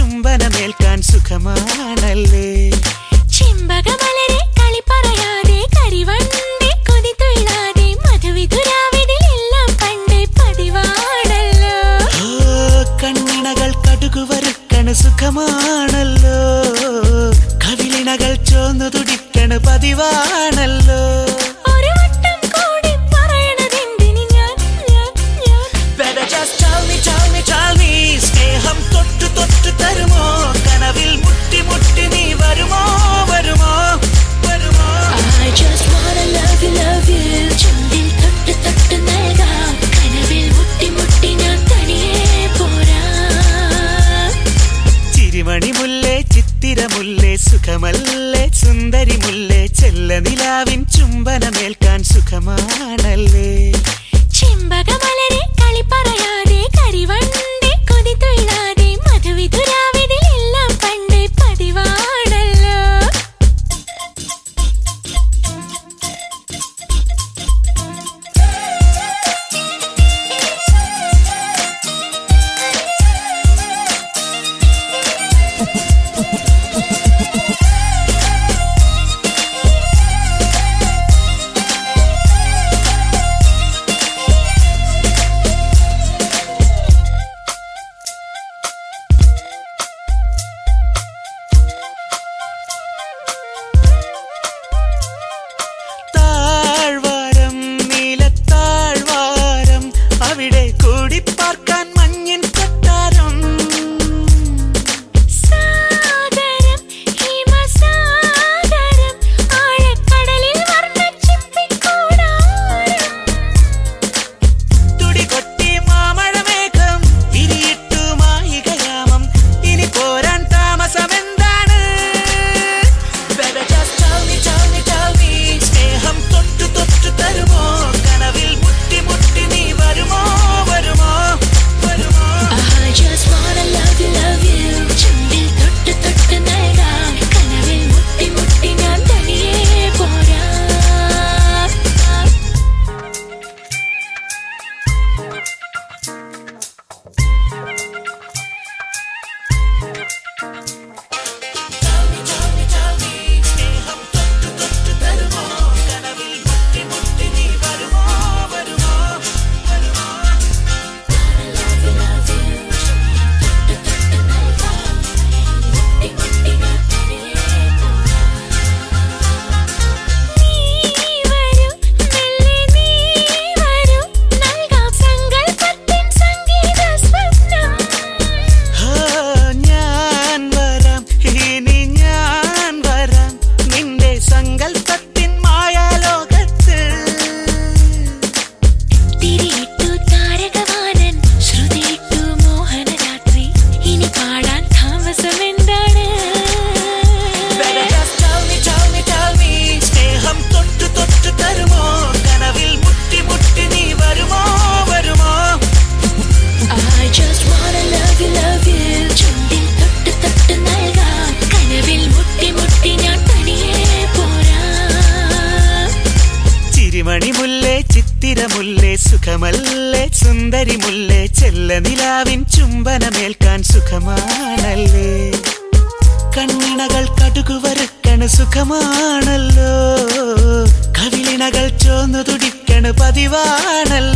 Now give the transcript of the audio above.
ചുംബനമേൽക്കാൻ സുഖമാണല്ലേ ചെമ്പകമലരെ കളി പറയാതെ കരിവണ്ടി കൊതി തുള്ളാതെ മധുവിധുരാവിതിലെല്ലാം പണ്ടേ പതിവാണല്ലോ ഓ കണ്ണിണകൾ കടുകു വറുക്കണ സുഖമാണല്ലോ കവിളിണകൾ ചോന്നു തുടിക്കണ പതിവാണല്ലോ ഒരു വട്ടം കൂടി പറയണതെന്തിന് ഞാൻ ഞാൻ ഞാൻ Better just tell me, tell me, tell me സ്നേഹം തൊട്ടു തൊട്ടു തരുമോ കനവിൽ മുട്ടി മുട്ടി നീ വരുമോ വരുമോ വരുമോ I just wanna love you, love you. ചുണ്ടിൽ തൊട്ട് തൊട്ട് നൽകാം കനവിൽ മുട്ടി മുട്ടി ഞാൻ തനിയെ പോരാം ചിരിമണി മുല്ലേ ചിത്തിരമുല്ലേ സുഖമല്ലേ സുന്ദരി മുല്ലേ ചെല്ല നിലാവിൻ ചുംബനമേൽക്കാൻ സുഖമാണല്ലേ ചെമ്പകമലരെ കളി പറയാതെ കരിവണ്ടി കൊതി തുള്ളാതെ മധുവിധുരാവിതിലെല്ലാം പണ്ടേ പതിവാണല്ലോ താഴ്വാരം നീലത്താഴ്വാരം അവിടെ കൂടി പാർക്കാൻ മഞ്ഞിൻ കൊട്ടാരം സാഗരം ഹിമസാഗരം ആഴക്കടലിൽ വർണ്ണച്ചിപ്പിക്കൂടാരം തുടികൊട്ടി മാമഴമേഘം തിരിയിട്ടു മായികയാമം ഇനി പോരാൻ താമസമെന്താണ് Better just tell me, tell me, tell me സ്നേഹം തൊട്ടു തൊട്ടു തരുമോ കനവിൽ മുട്ടി മുട്ടി നീ വരുമോ വരുമോ വരുമോ I just wanna love you, love you. ചുണ്ടിൽ തൊട്ട് തൊട്ട് നൽകാം കനവിൽ മുട്ടി മുട്ടി ഞാൻ തനിയെ പോരാം സ്നേഹം തൊട്ടു തൊട്ടു തരുമോ കനവിൽ മുട്ടി മുട്ടി നീ വരുമോ വരുമോ വരുമോ നീ വരൂ മെല്ലെ നീ വരൂ നൽകാം സങ്കൽപ്പത്തിൻ സംഗീത സ്വപ്നം ആ, ഞാൻ വരാം ഇനി ഞാൻ വരാം നിന്റെ സങ്കല്പത്തിൻ മായാലോകത്ത് തിരിയിട്ടു താരകവാനൻ ശ്രുതിയിട്ടു മോഹനരാത്രി ഇനി പാടാൻ താമസമെന്താണ് Better just tell me, tell me, tell me സ്നേഹം തൊട്ടു തൊട്ടു തരുമോ കനവിൽ മുട്ടി മുട്ടി നീ വരുമോ വരുമോ I just wanna love you, love you. ചുണ്ടിൽ തൊട്ട് തൊട്ട് നൽകാം കനവിൽ മുട്ടി മുട്ടി ഞാൻ തനിയെ പോരാം ചിരിമണി മുല്ലേ ചിത്തിരമുല്ലേ സുഖമല്ലേ സുന്ദരി മുല്ലേ ചെല്ല നിലാവിൻ ചുംബനമേൽക്കാൻ സുഖമാണല്ലേ കണ്ണിണകൾ കടുകു വറുക്കണ സുഖമാണല്ലോ കവിളിണകൾ ചോന്നു തുടിക്കണ പതിവാണല്ലോ